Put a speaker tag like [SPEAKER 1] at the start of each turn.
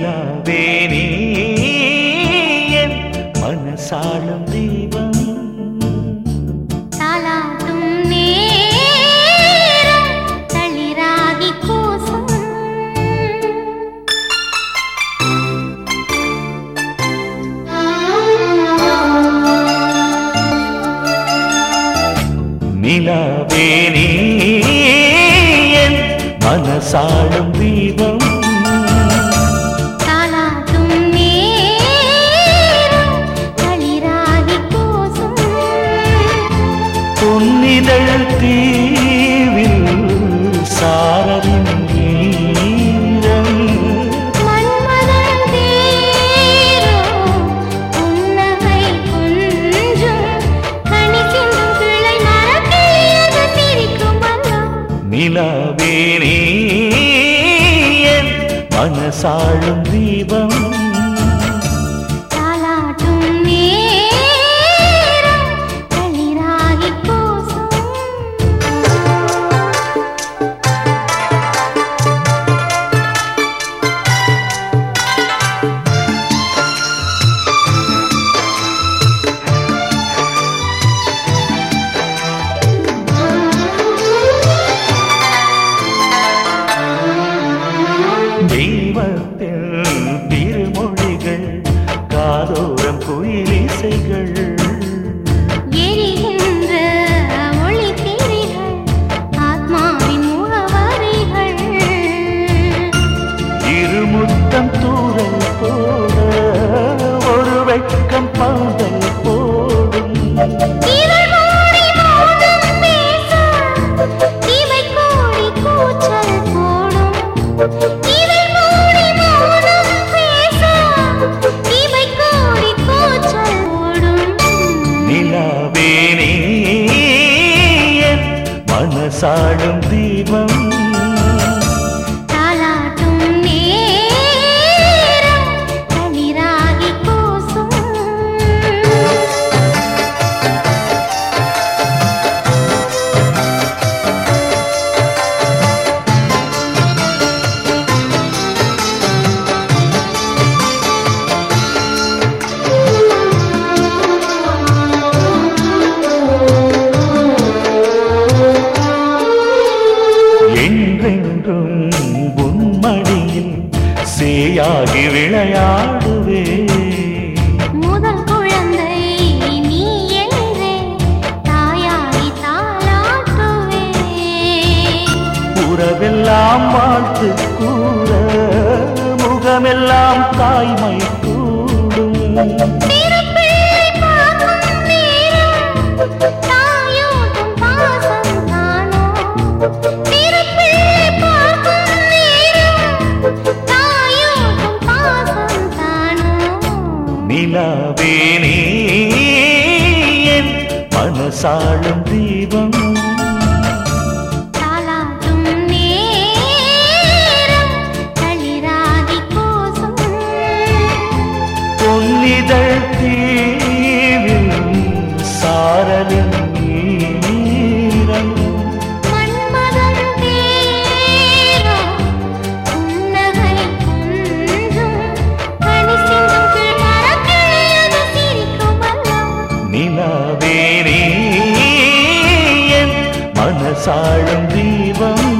[SPEAKER 1] நிலாவேனே என் மனசாளும் தீபம்
[SPEAKER 2] தாலாட்டும் நேரம் தளிராகி கூசும்
[SPEAKER 1] நிலாவேனே என் மனசாளும் தீபம்
[SPEAKER 2] தாலாட்டும் நேரம் தளிராகி கூசும்
[SPEAKER 1] பொன்னிதழ் தீவில் சாரலின் ஈரம்
[SPEAKER 2] மன்மதன் தீரோ புன்னகை கொஞ்சும் கனி சிந்தும் கிளை மரக்கிளியது சிரிக்கும் வண்ணம்
[SPEAKER 1] நிலாவேனே என் மனசாளும் தீபம்
[SPEAKER 2] தாலாட்டும் நேரம் தளிராகி கூசும்
[SPEAKER 1] தெய்வத்தின் திருமொழிகள் காதோரம் குயிலிசைகள்
[SPEAKER 2] எரிகின்ற ஒளித்திரைகள் ஆத்மாவின் முகவரிகள்
[SPEAKER 1] இருமுத்தம் தூரல் போட ஒரு வெட்கம் பந்தல் போடும்
[SPEAKER 2] இவள் மூடி மௌனம் பேச இவை கோடி கூச்சல் போடும் இவள் மூடி மௌனம் பேச இவை கோடி கூச்சல் போடும்
[SPEAKER 1] நிலாவேனே என் மனசாடும் தீபம்
[SPEAKER 2] தாலாட்டும் நேரம் தளிராகி கூசும்
[SPEAKER 1] என்றென்றும் உன்மடியில் சேயாகி விளையாடுவே
[SPEAKER 2] முதல் குழந்தை நீ என்றே தாயாகி தாளாட்டுவே
[SPEAKER 1] உறவெல்லாம் வாழ்த்து கூற முகமெல்லாம் தாய்மை கூடும்
[SPEAKER 2] திருப்பிள்ளை பார்க்கும் நேரம் தாயோட்டும் பாசம் தானோ திருப்பிள்ளை பார்க்கும் நேரம் தாயோட்டும் பாசம் தானோ
[SPEAKER 1] நிலாவேனே என் மனசாளும் தீபம்
[SPEAKER 2] தாலாட்டும் நேரம் தளிராகி கூசும்
[SPEAKER 1] பொன்னிதழ் தீவில் சாரலின் ஈரம்
[SPEAKER 2] மன்மதன் தேரோ புன்னகை கொஞ்சும் கனி சிந்தும் கிழமரக்கிளையது சிரிக்கும் வண்ணம்
[SPEAKER 1] நிலாவேனே என் மனசாளும் தீபம்